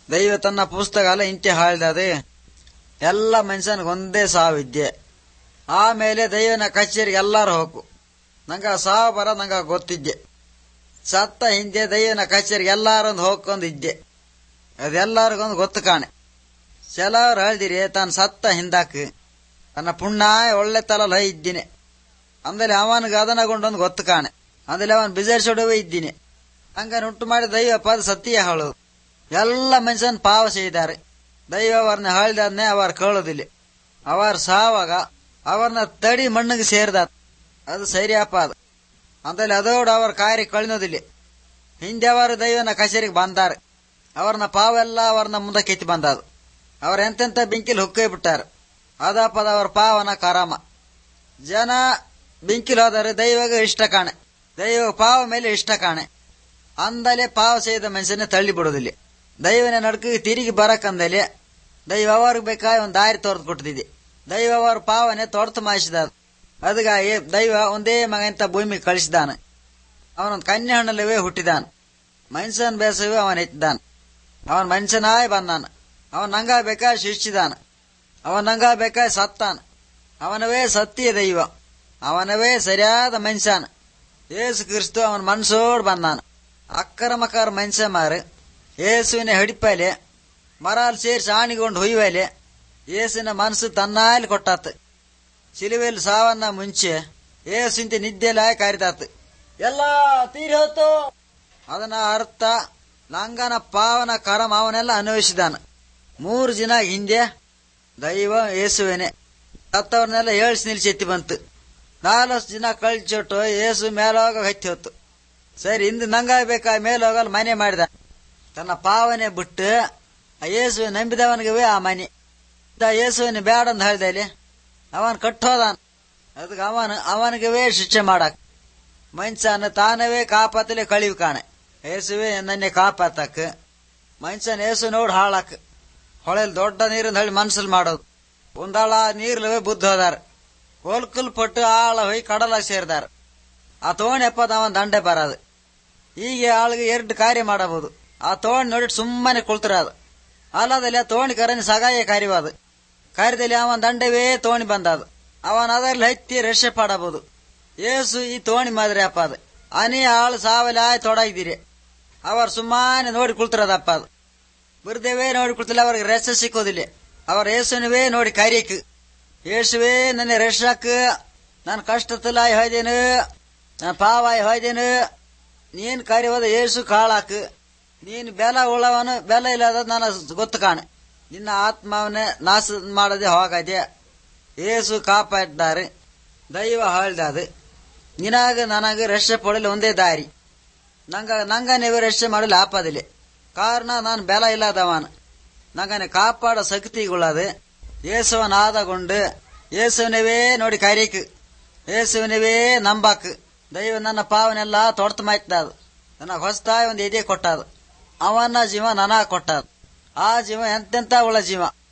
ದೈವ ತನ್ನ ಪುಸ್ತಕಾಲ ಇಂಚೆ ಹಾಳ್ದದೆ ಎಲ್ಲ ಮನುಷ್ಯನಿಗೆ ಒಂದೇ ಸಾವಿದ್ಯೆ ಆಮೇಲೆ ದೈವನ ಕಚೇರಿಗೆ ಎಲ್ಲಾರು ಹೋಗು ನಂಗ ಸಾವು ಬರ ನಂಗ ಗೊತ್ತಿದ್ದೆ ಸತ್ತ ಹಿಂದೆ ದೈವನ ಕಚೇರಿಗೆ ಎಲ್ಲಾರೊಂದು ಹೋಗ್ಕೊಂಡಿದ್ದೆ ಅದೆಲ್ಲರಿಗೊಂದು ಗೊತ್ತು ಕಾಣೆ ಕೆಲವ್ರು ಹೇಳ್ದಿರಿ ತಾನು ಸತ್ತ ಹಿಂದಾಕ ತನ್ನ ಪುಣ್ಯ ಒಳ್ಳೆ ತಲಲ ಇದ್ದೀನಿ ಅಂದಲ್ಲಿ ಅವನಿಗೆ ಅದನಗೊಂಡೊಂದು ಗೊತ್ತು ಕಾಣೆ ಅಂದಲ್ಲಿ ಅವನ್ ಬಿಜರ್ಸೊಡವೆ ಇದ್ದೀನಿ ಹಂಗ ಉಂಟು ಮಾಡಿ ದೈವ ಪದ ಸತ್ಯ ಹೇಳೋದು ಎಲ್ಲ ಮನುಷ್ಯನ್ ಪಾವ செய்ದಾರೆ ದೈವ ಅವರನ್ನ ಹೇಳಿದಾದ್ನೆ ಅವರು ಕೇಳೋದಿಲ್ಲ ಅವರು ಸಾವಾಗ ಅವರನ್ನ ತಡಿ ಮಣ್ಣಿಗೆ ಸೇರಿದ ಅದು ಸರಿಯಪ್ಪ ಅದು ಅಂತಲ್ಲಿ ಅದೋಡು ಅವರ ಕಾರ್ಯ ಕಳಿನೋದಿಲ್ಲ ಹಿಂದೆ ಅವರು ದೈವನ ಕಚೇರಿಗೆ ಬಂದಾರೆ ಅವ್ರನ್ನ ಪಾವೆಲ್ಲ ಅವ್ರನ್ನ ಮುಂದಕ್ಕೆ ಎತ್ತಿ ಬಂದದು ಅವ್ರ ಎಂತೆಂತ ಬೆಂಕಿಲ್ ಹುಕ್ಕೇ ಬಿಟ್ಟಾರ ಅದಪ್ಪದ ಅವ್ರ ಪಾವನ ಕರಾಮ ಜನ ಬೆಂಕಿಲ್ ಹೋದರೆ ದೈವಗ ಇಷ್ಟ ಕಾಣೆ ದೈವ ಪಾವ ಮೇಲೆ ಇಷ್ಟ ಕಾಣೆ ಅಂದಲೇ ಪಾವ செய்த ಮನುಷ್ಯನೇ ತಳ್ಳಿ ಬಿಡೋದಿಲ್ಲ ದೈವನ ನಡ್ಕ ತಿರುಗಿ ಬರಕಂದಲೆ ದೈವ ಅವ್ರಿಗೆ ಬೇಕಾಗಿ ಒಂದು ದಾರಿ ತೋರ್ದು ಕೊಟ್ಟಿದ್ದೆ ದೈವ ಅವ್ರ ಪಾವನೆ ತೊಡ್ತು ಮಾಯಿಸಿದ ಅದಗಾಗಿ ದೈವ ಒಂದೇ ಮಗಂತ ಭೂಮಿ ಕಳಿಸಿದಾನ ಅವನೊಂದು ಕನ್ಯಾ ಹಣ್ಣಲ್ಲವೇ ಹುಟ್ಟಿದಾನ ಮನುಷ್ಯನ ಬೇಸವೇ ಅವನ ಎತ್ತಿದಾನ ಅವನ್ ಮನುಷ್ಯನಾಯ್ ಬಂದಾನ ಅವನ್ ನಂಗ ಬೇಕಾಗಿ ಶಿಷ್ಟಿದಾನ ಅವನ್ ನಂಗ ಬೇಕಾಗಿ ಸತ್ತಾನ ಅವನವೇ ಸತ್ಯ ದೈವ ಅವನವೇ ಸರಿಯಾದ ಮನುಷ್ಯನ ಏಸು ಕ್ರಿಸ್ತು ಅವನ ಮನ್ಸೋಡ್ ಬಂದಾನ ಅಕ್ಕರಮಕಾರ ಮನುಷ್ಯ ಮಾರು ಏಸುವಿನ ಹಿಡಿಪಲೆ ಮರಾಲ್ ಸೇರಿಸಿ ಆಣಿಗೊಂಡು ಹೊಯ್ಯಲೆ ಏಸಿನ ಮನಸ್ಸು ತನ್ನಾಲಿ ಕೊಟ್ಟಾತ ಸಿಲುವೆಲ್ ಸಾವನ್ನ ಮುಂಚೆ ಏಸುಂತೆ ನಿದ್ದೆಲಾಯ ಕಾರಿದಾತ ಎಲ್ಲ ತೀರಿ ಹೋತು ಅದನ್ನ ಅರ್ಥ ಲಂಗನ ಪಾವನ ಕರಮ ಅವನೆಲ್ಲ ಅನ್ವಯಿಸಿದಾನ ಮೂರು ದಿನ ಹಿಂದೆ ದೈವ ಏಸುವೇನೆ ಸತ್ತವ್ರನ್ನೆಲ್ಲ ಏಳ್ಸಿ ನಿಲ್ಸಿ ಎತ್ತಿ ಬಂತು ನಾಲ್ಕು ದಿನ ಕಳ್ಚಿಟ್ಟು ಏಸು ಮೇಲೋಗ ಹತ್ತಿ ಹೊತ್ತು ಸರಿ ಇಂದು ನಂಗಾಗಬೇಕಾ ಮೇಲೋಗಲ್ ಮನೆ ಮಾಡಿದ ತನ್ನ ಪಾವನೆ ಬಿಟ್ಟು ಆ ಯೇಸುವೆ ನಂಬಿದವನಿಗೆ ಆ ಮನೆ ಆ ಯೇಸುವಿನ ಬೇಡ ಅಂತ ಹೇಳ್ದಲ್ಲಿ ಅವನ್ ಕಟ್ಟೋದಾನ ಅದಕ್ಕೆ ಅವನು ಅವನಿಗೆ ಶಿಕ್ಷೆ ಮಾಡಕ್ ಮನುಷ್ಯನ ತಾನವೇ ಕಾಪಾತಲೆ ಕಳಿವು ಕಾಣೆ ಏಸುವೆ ನನ್ನೆ ಕಾಪಾತಕ್ ಮನುಷ್ಯನ ಏಸು ನೋಡಿ ಹಾಳಾಕ್ ಹೊಳೆಲ್ ದೊಡ್ಡ ನೀರಿನ ಹಳ್ಳಿ ಮನ್ಸಲ್ ಮಾಡೋದು ಒಂದಾಳ ನೀರ್ಲವೇ ಬುದ್ಧ ಹೋದಾರ ಕೋಲ್ಕಲ್ ಪಟ್ಟು ಆಳ ಹೋಗಿ ಕಡಲ ಸೇರಿದಾರ ಆ ತೋಣಿ ಎಪ್ಪದ ಅವನ್ ದಂಡೆ ಬರೋದು ಹೀಗೆ ಆಳಿಗೆ ಎರಡು ಕಾರ್ಯ ಮಾಡಬಹುದು ಆ ತೋಣಿ ನೋಡಿ ಸುಮ್ಮನೆ ಕುಳ್ತಿರ ಅದು ಅಲ್ಲದಲ್ಲಿ ಆ ತೋಣಿ ಕರನಿ ಸಗಾಯ ಕಾರ್ಯವಾದ ಕಾರ್ಯದಲ್ಲಿ ಅವನ ದಂಡವೇ ತೋಣಿ ಬಂದದು ಅವನ ಅದರಲ್ಲಿ ಹತ್ತಿ ರಶ್ಯ ಪಾಡಬಹುದು ಏಸು ಈ ತೋಣಿ ಮಾದ್ರಿ ಅಪ್ಪ ಅದು ಅನಿ ಆಳು ಸಾವಲಿ ಆಯ್ ತೊಡಗಿದ್ದೀರಿ ಅವರು ಸುಮ್ಮನೆ ನೋಡಿ ಕುಳ್ತಿರೋದಪ್ಪ ಅದು ಬುರ್ದೇವೇ ನೋಡಿ ಕುಳ್ತಿಲ್ಲ ಅವ್ರಿಗೆ ರೆಸ ಸಿಕ್ಕೋದಿಲ್ಲ ಅವರ ಏಸುನವೇ ನೋಡಿ ಕಾರ್ಯಕ್ಕೆ ಏಸುವೇ ನನ್ನ ರೆಸಕ್ ನಾನು ಕಷ್ಟತಲಾಯ್ ಹೋಯ್ದೇನು ನಾನು ಪಾವಾಯ್ ಹೋಯ್ದೇನು ನೀನ್ ಕಾರ್ಯವಾದ ಏಸು ಕಾಳಾಕ್ ನೀನು ಬೆಲ ಉಳವನು ಬೆಲ ಇಲ್ಲದ ನಾನು ಗೊತ್ತು ಕಾಣೆ ನಿನ್ನ ಆತ್ಮವನ್ನೇ ನಾಶ ಮಾಡದೆ ಹೋಗದೆ ಏಸು ಕಾಪಾಡಿದ್ದಾರೆ ದೈವ ಹೇಳ್ದದು ನಿನಗ ನನಗ ರಕ್ಷೆ ಪಡಲು ಒಂದೇ ದಾರಿ ನಂಗ ನಂಗ ನೀವು ರಕ್ಷೆ ಮಾಡಲು ಆಪದಿಲ್ಲ ಕಾರಣ ನಾನು ಬೆಲ ಇಲ್ಲದವನು ನಂಗನೆ ಕಾಪಾಡ ಶಕ್ತಿಗುಳ್ಳದು ಏಸುವನ ಆದಗೊಂಡು ಏಸುವನವೇ ನೋಡಿ ಕರೀಕ್ ಏಸುವನವೇ ನಂಬಾಕ್ ದೈವ ನನ್ನ ಪಾವನೆಲ್ಲ ತೊಡ್ತು ಮಾಯ್ತದ ನನ್ನ ಹೊಸತಾಯಿ ಒಂದು ಎದೆ ಕೊಟ್ಟದು ಅವನ ಜೀವ ನನ ಕೊಟ್ಟದು ಆ ಜೀವ ಎಂತೆಂತ ಉಳ ಜೀವ